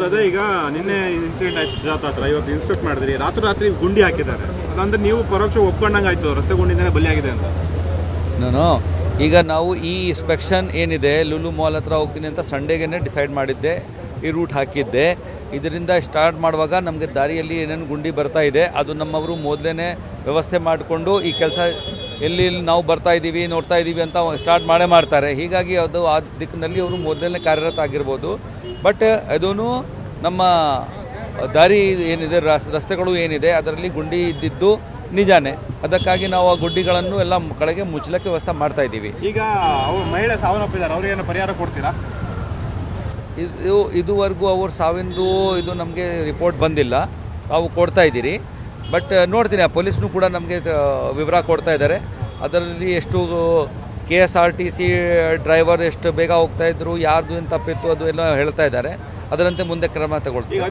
ಅದೇ ಈಗ ನಿನ್ನೆ ಇನ್ಸಿಡೆಂಟ್ ಆಯ್ತು ಸುಜಾತ ಹತ್ರ ಇವತ್ತು ಇನ್ಸ್ಪೆಕ್ಟ್ ಮಾಡಿದ್ರಿ ರಾತ್ರಿ ರಾತ್ರಿ ಗುಂಡಿ ಹಾಕಿದ್ದಾರೆ ಅದಂದ್ರೆ ನೀವು ಪರೋಕ್ಷ ಒಪ್ಕೊಂಡಂಗೆ ಆಯ್ತು ರಸ್ತೆ ಗುಂಡಿಂದನೇ ಬಲಿಯಾಗಿದೆ ಅಂತ ನಾನು ಈಗ ನಾವು ಈ ಇನ್ಸ್ಪೆಕ್ಷನ್ ಏನಿದೆ ಲುಲು ಮಾಲ್ ಹತ್ರ ಹೋಗ್ತೀನಿ ಅಂತ ಸಂಡೇಗೆ ಡಿಸೈಡ್ ಮಾಡಿದ್ದೆ ಈ ರೂಟ್ ಹಾಕಿದ್ದೆ ಇದರಿಂದ ಸ್ಟಾರ್ಟ್ ಮಾಡುವಾಗ ನಮಗೆ ದಾರಿಯಲ್ಲಿ ಏನೇನು ಗುಂಡಿ ಬರ್ತಾ ಇದೆ ಅದು ನಮ್ಮವರು ಮೊದಲೇ ವ್ಯವಸ್ಥೆ ಮಾಡಿಕೊಂಡು ಈ ಕೆಲಸ ಎಲ್ಲಿ ಎಲ್ಲಿ ನಾವು ಬರ್ತಾ ಇದ್ದೀವಿ ನೋಡ್ತಾ ಇದ್ದೀವಿ ಅಂತ ಸ್ಟಾರ್ಟ್ ಮಾಡೇ ಮಾಡ್ತಾರೆ ಹೀಗಾಗಿ ಅದು ಆ ದಿಕ್ಕಿನಲ್ಲಿ ಅವರು ಮೊದಲನೇ ಕಾರ್ಯರತ ಆಗಿರ್ಬೋದು ಬಟ್ ಅದೂ ನಮ್ಮ ದಾರಿ ಏನಿದೆ ರಸ್- ರಸ್ತೆಗಳು ಏನಿದೆ ಅದರಲ್ಲಿ ಗುಂಡಿ ಇದ್ದಿದ್ದು ನಿಜಾನೇ ಅದಕ್ಕಾಗಿ ನಾವು ಆ ಗುಡ್ಡಿಗಳನ್ನು ಎಲ್ಲ ಕಡೆಗೆ ಮುಚ್ಚಲಿಕ್ಕೆ ವ್ಯವಸ್ಥೆ ಮಾಡ್ತಾ ಇದ್ದೀವಿ ಈಗ ಅವ್ರು ಮಹಿಳೆ ಸಾವನ್ನಪ್ಪಿದ್ದಾರೆ ಅವ್ರಿಗೆ ಏನೋ ಪರಿಹಾರ ಕೊಡ್ತೀರಾ ಇದು ಇದುವರೆಗೂ ಅವ್ರ ಸಾವಿಂದು ಇದು ನಮಗೆ ರಿಪೋರ್ಟ್ ಬಂದಿಲ್ಲ ತಾವು ಕೊಡ್ತಾ ಇದ್ದೀರಿ ಬಟ್ ನೋಡ್ತೀನಿ ಆ ಪೊಲೀಸ್ನು ಕೂಡ ನಮಗೆ ವಿವರ ಕೊಡ್ತಾ ಇದ್ದಾರೆ ಅದರಲ್ಲಿ ಎಷ್ಟು K S R T C driver ಎಷ್ಟು ಬೇಗ ಹೋಗ್ತಾ ಇದ್ರು ಯಾರ್ದು ಏನು ತಪ್ಪಿತ್ತು ಅದು ಎಲ್ಲ ಹೇಳ್ತಾ ಇದ್ದಾರೆ ಅದರಂತೆ ಮುಂದೆ ಕ್ರಮ ತಗೊಳ್ತೀವಿ